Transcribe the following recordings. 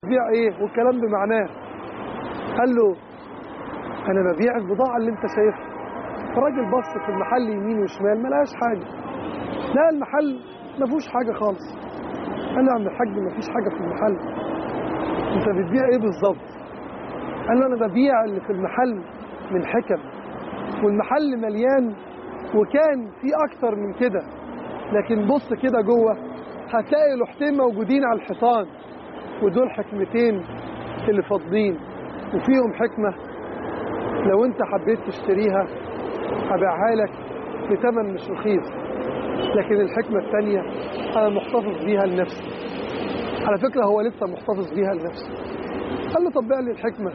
بتبيع ايه والكلام بمعناه قال له انا ببيع البضاعه اللي انت شايفها الراجل بص في المحل يمين وشمال ما لقاش حاجه لا المحل ما فيهوش حاجه خالص قال له يا عم الحاج ما فيش حاجه في المحل انت بتبيع ايه بالظبط قال له انا ببيع اللي في المحل من حكم والمحل مليان وكان في اكتر من كده لكن بص كده جوه هتلاقي لوحتين موجودين على الحيطان ودول حكمتين اللي فاضلين وفيهم حكمة لو انت حبيت تشتريها هبيعها لك بثمن مش رخيص لكن الحكمة الثانية أنا محتفظ بيها لنفسي على فكرة هو لسه محتفظ بيها لنفسه قال له طب بيع لي الحكمة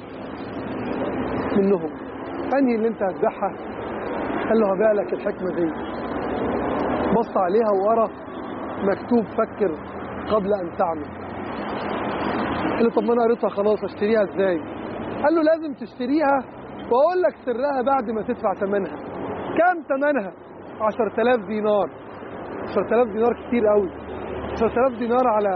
منهم أنهي اللي أنت هتبيعها قال له هبيع لك الحكمة دي بص عليها ورا مكتوب فكر قبل أن تعمل قال له طب ما أنا قريتها خلاص أشتريها إزاي قال له لازم تشتريها وأقول لك سرها بعد ما تدفع ثمنها كام ثمنها 10000 دينار 10000 دينار كتير قوي 10000 دينار على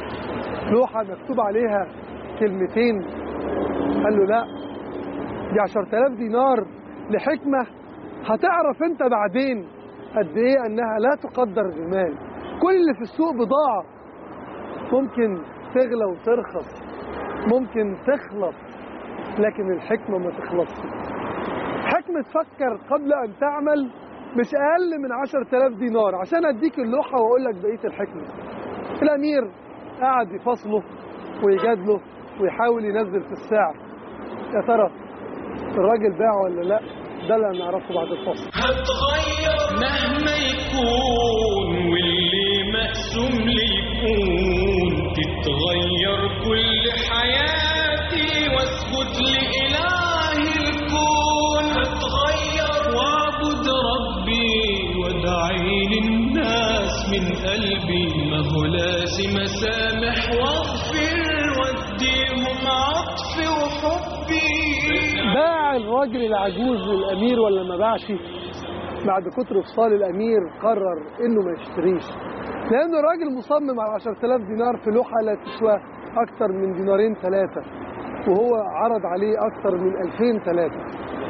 لوحة مكتوب عليها كلمتين قال له لا دي 10000 دينار لحكمة هتعرف انت بعدين قد ايه انها لا تقدر بمال كل اللي في السوق بضاعة ممكن تغلى وترخص ممكن تخلص لكن الحكمة ما تخلصش حكمة فكر قبل أن تعمل مش أقل من عشر تلاف دينار عشان أديك اللوحة وأقول لك بقية الحكمة الأمير قعد يفصله ويجادله ويحاول ينزل في السعر يا ترى الراجل باع ولا لا ده اللي هنعرفه بعد الفصل هتغير مهما يكون واللي مقسوم لي يكون تتغير كل حياتي واسجد لإله الكون هتغير واعبد ربي وادعي للناس من قلبي ما هو لازم اسامح واغفر واديهم عطفي وحبي باع الراجل العجوز للأمير ولا ما باعش بعد كتر فصال الأمير قرر إنه ما يشتريش لأن الراجل مصمم على 10000 دينار في لوحة لا تسوى أكتر من دينارين ثلاثة وهو عرض عليه أكتر من 2000 ثلاثة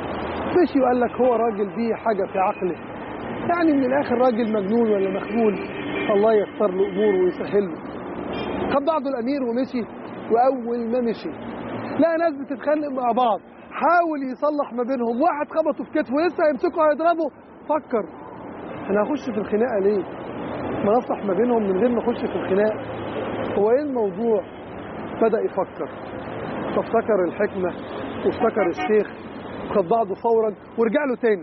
مشي وقال لك هو راجل دي حاجة في عقله يعني من الآخر راجل مجنون ولا مخبول الله يختار له أموره ويسهل له خد بعضه الأمير ومشي وأول ما مشي لقى ناس بتتخانق مع بعض حاول يصلح ما بينهم واحد خبطه في كتفه لسه هيمسكه هيضربه فكر انا هخش في الخناقه ليه ما نصلح ما بينهم من غير ما اخش في الخناقه هو ايه الموضوع بدا يفكر فافتكر الحكمه وافتكر الشيخ وخد بعضه فورا ورجع له تاني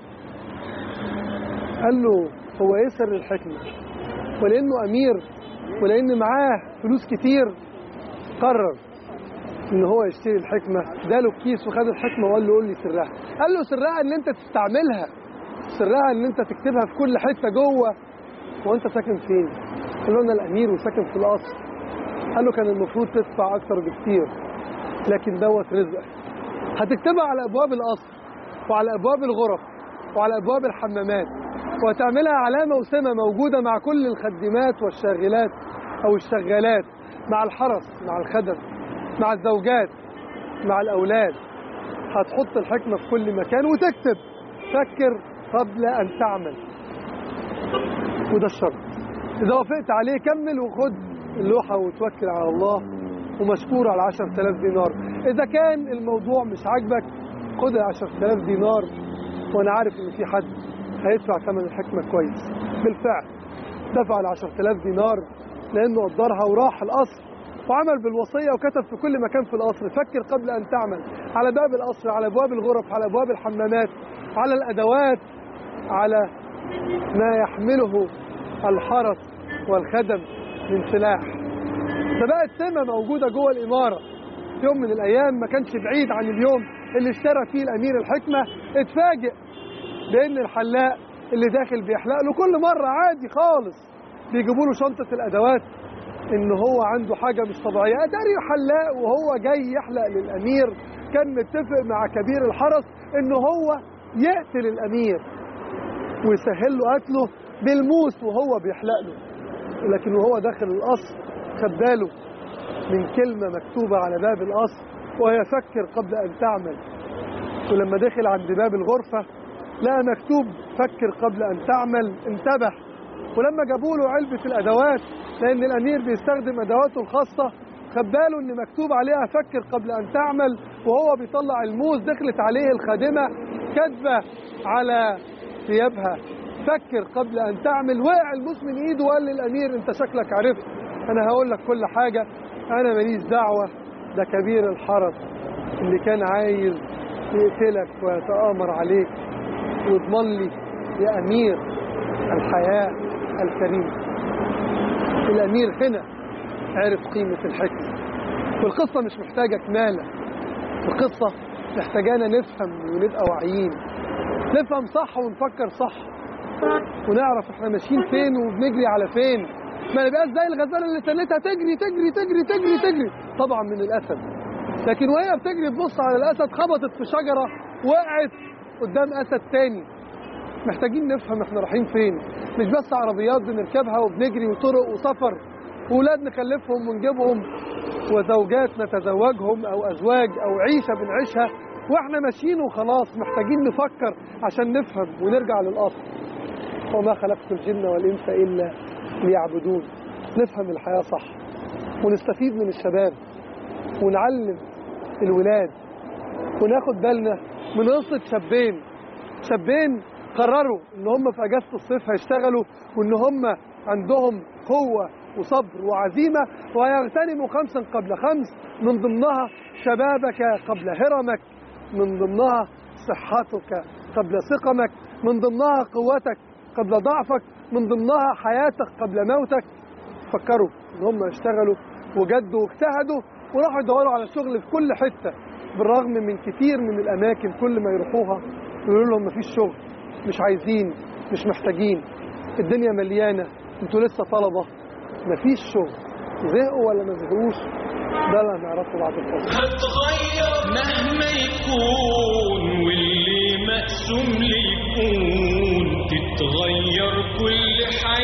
قال له هو ايه سر الحكمه ولانه امير ولان معاه فلوس كتير قرر ان هو يشتري الحكمه اداله الكيس وخد الحكمه وقال له قول لي سرها قال له سرها ان انت تستعملها سرها ان انت تكتبها في كل حته جوه وانت ساكن فين قال له انا الامير وساكن في القصر قال له كان المفروض تدفع اكتر بكتير لكن دوت رزقك هتكتبها على ابواب القصر وعلى ابواب الغرف وعلى ابواب الحمامات وهتعملها علامه وسمه موجوده مع كل الخدمات والشاغلات او الشغالات مع الحرس مع الخدم مع الزوجات مع الأولاد هتحط الحكمة في كل مكان وتكتب فكر قبل أن تعمل وده الشرط إذا وافقت عليه كمل وخد اللوحة وتوكل على الله ومشكور على 10000 دينار إذا كان الموضوع مش عاجبك خد ال 10000 دينار وأنا عارف إن في حد هيدفع ثمن الحكمة كويس بالفعل دفع ال 10000 دينار لأنه قدرها وراح القصر وعمل بالوصية وكتب في كل مكان في القصر فكر قبل أن تعمل على باب القصر على أبواب الغرف على أبواب الحمامات على الأدوات على ما يحمله الحرس والخدم من سلاح فبقت سمة موجودة جوه الإمارة في يوم من الأيام ما كانش بعيد عن اليوم اللي اشترى فيه الأمير الحكمة اتفاجئ بأن الحلاق اللي داخل بيحلق له كل مرة عادي خالص بيجيبوا له شنطة الأدوات ان هو عنده حاجة مش طبيعية اداري حلاق وهو جاي يحلق للامير كان متفق مع كبير الحرس ان هو يقتل الامير ويسهل له قتله بالموس وهو بيحلق له لكن وهو داخل القصر خد باله من كلمة مكتوبة على باب القصر وهي فكر قبل أن تعمل ولما دخل عند باب الغرفة لقى مكتوب فكر قبل أن تعمل انتبه ولما جابوا له علبة الأدوات لأن الأمير بيستخدم أدواته الخاصة خد باله إن مكتوب عليها فكر قبل أن تعمل وهو بيطلع الموز دخلت عليه الخادمة كاتبة على ثيابها فكر قبل أن تعمل وقع الموز من إيده وقال للأمير أنت شكلك عرفت أنا هقول لك كل حاجة أنا ماليش دعوة ده كبير الحرس اللي كان عايز يقتلك ويتآمر عليك واضمن لي يا أمير الحياة الكريمة الأمير هنا عرف قيمة الحكمة والقصة مش محتاجة كمالة القصة محتاجانا نفهم ونبقى واعيين نفهم صح ونفكر صح ونعرف احنا ماشيين فين وبنجري على فين ما نبقاش زي الغزالة اللي تنتها تجري تجري تجري تجري تجري طبعا من الأسد لكن وهي بتجري تبص على الأسد خبطت في شجرة وقعت قدام أسد تاني محتاجين نفهم احنا رايحين فين مش بس عربيات بنركبها وبنجري وطرق وسفر وولاد نخلفهم ونجيبهم وزوجات نتزوجهم او ازواج او عيشه بنعيشها واحنا ماشيين وخلاص محتاجين نفكر عشان نفهم ونرجع للاصل وما خلقت الجن والانس الا ليعبدون نفهم الحياه صح ونستفيد من الشباب ونعلم الولاد وناخد بالنا من قصه شابين شابين قرروا ان هم في اجازه الصيف هيشتغلوا وان هم عندهم قوه وصبر وعزيمه ويغتنموا خمسا قبل خمس من ضمنها شبابك قبل هرمك من ضمنها صحتك قبل سقمك من ضمنها قوتك قبل ضعفك من ضمنها حياتك قبل موتك فكروا ان هم يشتغلوا وجدوا واجتهدوا وراحوا يدوروا على شغل في كل حته بالرغم من كتير من الاماكن كل ما يروحوها يقولوا لهم مفيش شغل مش عايزين مش محتاجين الدنيا مليانه انتوا لسه طلبه مفيش شغل زهقوا ولا ما زهقوش ده اللي هنعرفه بعد الفصل هتغير مهما يكون واللي مقسوم لي يكون تتغير كل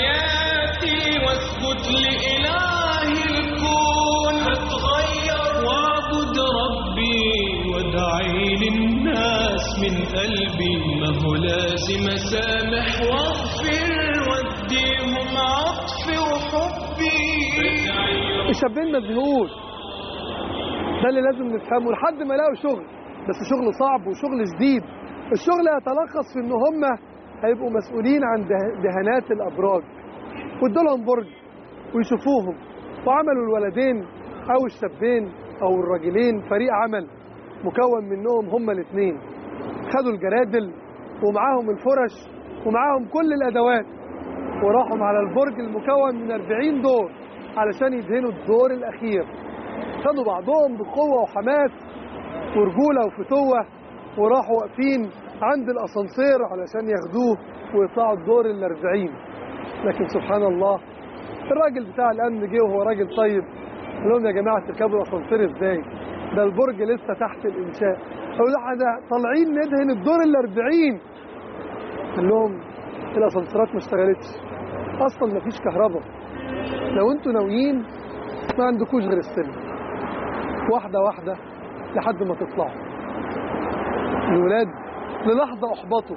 حياتي واسجد لإله الكون هتغير واعبد ربي وادعي للناس من قلبي ما هو لازم اسامح واغفر واديهم عطفي وحبي بدعي الشابين ما زهقوش ده اللي لازم نفهمه لحد ما يلاقوا شغل بس شغل صعب وشغل جديد الشغل هيتلخص في ان هم هيبقوا مسؤولين عن ده- دهانات الابراج وادوا لهم برج ويشوفوهم وعملوا الولدين او الشابين او الراجلين فريق عمل مكون منهم هم الاثنين خدوا الجرادل ومعاهم الفرش ومعاهم كل الادوات وراحوا على البرج المكون من 40 دور علشان يدهنوا الدور الاخير خدوا بعضهم بقوه وحماس ورجوله وفتوه وراحوا واقفين عند الاسانسير علشان ياخدوه ويطلعوا الدور ال 40 لكن سبحان الله الراجل بتاع الامن جه وهو راجل طيب قال لهم يا جماعه تركبوا الاسانسير ازاي؟ ده البرج لسه تحت الانشاء قالوا له احنا طالعين ندهن الدور ال 40 قال لهم الاسانسيرات ما اشتغلتش اصلا ما فيش كهرباء لو انتوا ناويين ما عندكوش غير السلم واحده واحده لحد ما تطلعوا الولاد للحظه احبطوا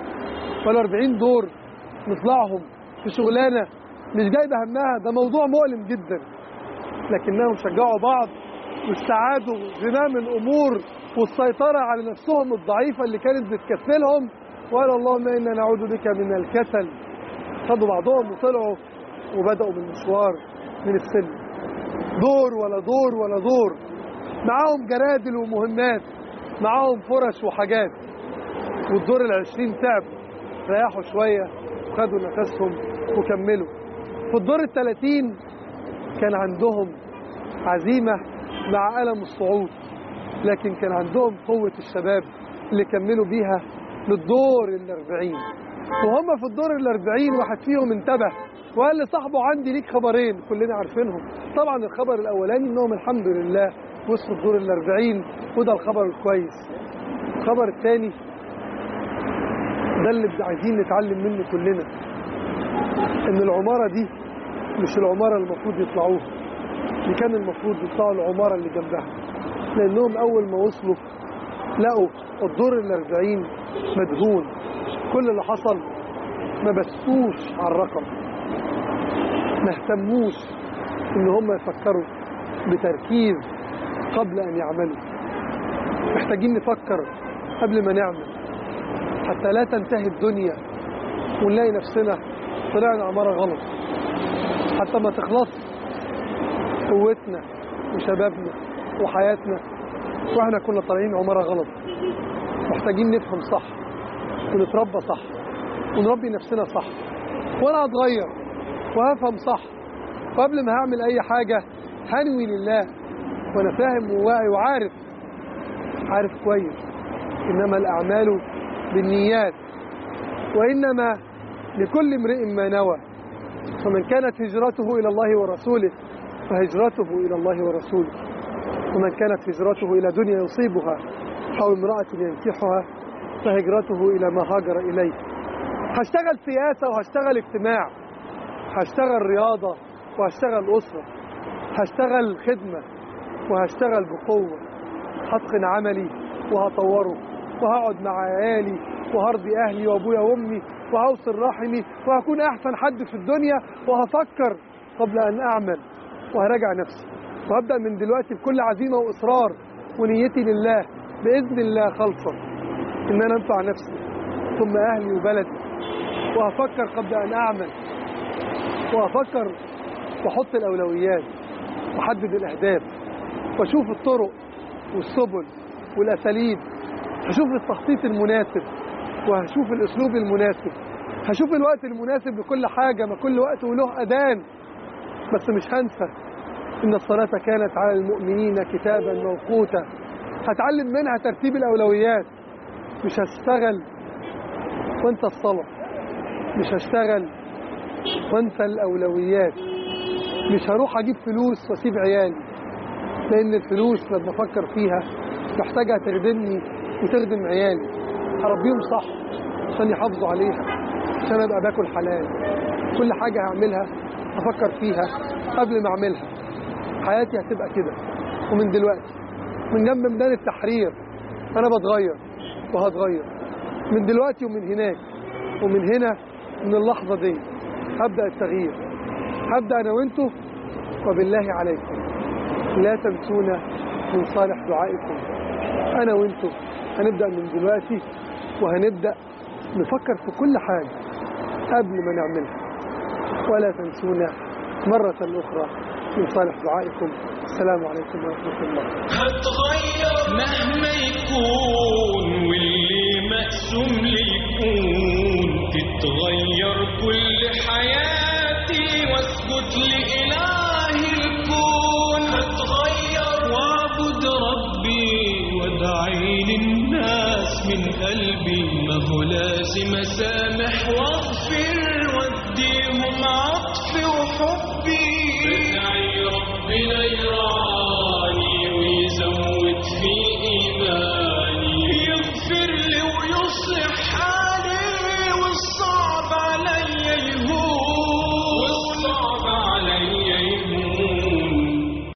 ولا 40 دور نطلعهم في شغلانه مش جايبه همها ده موضوع مؤلم جدا لكنهم شجعوا بعض واستعادوا زمام الامور والسيطره على نفسهم الضعيفه اللي كانت بتكفلهم وقال اللهم انا نعوذ بك من الكسل خدوا بعضهم وطلعوا وبداوا بالمشوار من السلم دور ولا دور ولا دور معاهم جرادل ومهمات معاهم فرش وحاجات والدور العشرين تعبوا ريحوا شوية وخدوا نفسهم وكملوا في الدور الثلاثين كان عندهم عزيمة مع ألم الصعود لكن كان عندهم قوة الشباب اللي كملوا بيها للدور الأربعين وهم في الدور الأربعين واحد فيهم انتبه وقال لصاحبه عندي ليك خبرين كلنا عارفينهم طبعا الخبر الأولاني إنهم الحمد لله وصلوا الدور الأربعين وده الخبر الكويس الخبر الثاني ده اللي عايزين نتعلم منه كلنا ان العمارة دي مش العمارة اللي المفروض يطلعوها اللي كان المفروض يطلعوا العمارة اللي جنبها لأنهم أول ما وصلوا لقوا الدور الأربعين مدهون كل اللي حصل ما بسوش على الرقم ما اهتموش ان هم يفكروا بتركيز قبل ان يعملوا محتاجين نفكر قبل ما نعمل حتى لا تنتهي الدنيا ونلاقي نفسنا طلعنا عمارة غلط حتى ما تخلص قوتنا وشبابنا وحياتنا واحنا كنا طالعين عمارة غلط محتاجين نفهم صح ونتربى صح ونربي نفسنا صح وانا هتغير وهفهم صح وقبل ما هعمل اي حاجة هنوي لله وانا فاهم وواعي وعارف عارف كويس انما الاعمال بالنيات وانما لكل امرئ ما نوى فمن كانت هجرته الى الله ورسوله فهجرته الى الله ورسوله ومن كانت هجرته الى دنيا يصيبها او امرأة ينكحها فهجرته الى ما هاجر اليه هشتغل سياسة وهشتغل اجتماع هشتغل رياضة وهشتغل أسرة هشتغل خدمة وهشتغل بقوة هتقن عملي وهطوره وهقعد مع عيالي وهرضي أهلي وأبويا وأمي وهوصل رحمي وهكون أحسن حد في الدنيا وهفكر قبل أن أعمل وهراجع نفسي وهبدأ من دلوقتي بكل عزيمة وإصرار ونيتي لله بإذن الله خالصة إن أنا أنفع نفسي ثم أهلي وبلدي وهفكر قبل أن أعمل وأفكر وأحط الأولويات وأحدد الأهداف وأشوف الطرق والسبل والأساليب هشوف التخطيط المناسب وهشوف الأسلوب المناسب هشوف الوقت المناسب لكل حاجة ما كل وقت وله أذان بس مش هنسى إن الصلاة كانت على المؤمنين كتابا موقوتا هتعلم منها ترتيب الأولويات مش هشتغل وانت الصلاة مش هشتغل وانسى الأولويات مش هروح أجيب فلوس وأسيب عيالي لأن الفلوس لما أفكر فيها محتاجة تخدمني وتخدم عيالي هربيهم صح عشان يحافظوا عليها عشان أبقى باكل حلال كل حاجة هعملها أفكر فيها قبل ما أعملها حياتي هتبقى كده ومن دلوقتي من جنب ميدان التحرير أنا بتغير وهتغير من دلوقتي ومن هناك ومن هنا من اللحظة دي هبدأ التغيير هبدأ أنا وانتو وبالله عليكم لا تنسونا من صالح دعائكم أنا وانتو هنبدأ من دلوقتي وهنبدأ نفكر في كل حاجة قبل ما نعملها ولا تنسونا مرة أخرى من صالح دعائكم السلام عليكم ورحمة الله هتغير مهما يكون واللي مقسوم لي يكون تتغير كل حياتي واسجد لإله الكون هتغير واعبد ربي وادعي للناس من قلبي ما هو لازم اسامح واغفر واديهم عطفي وحبي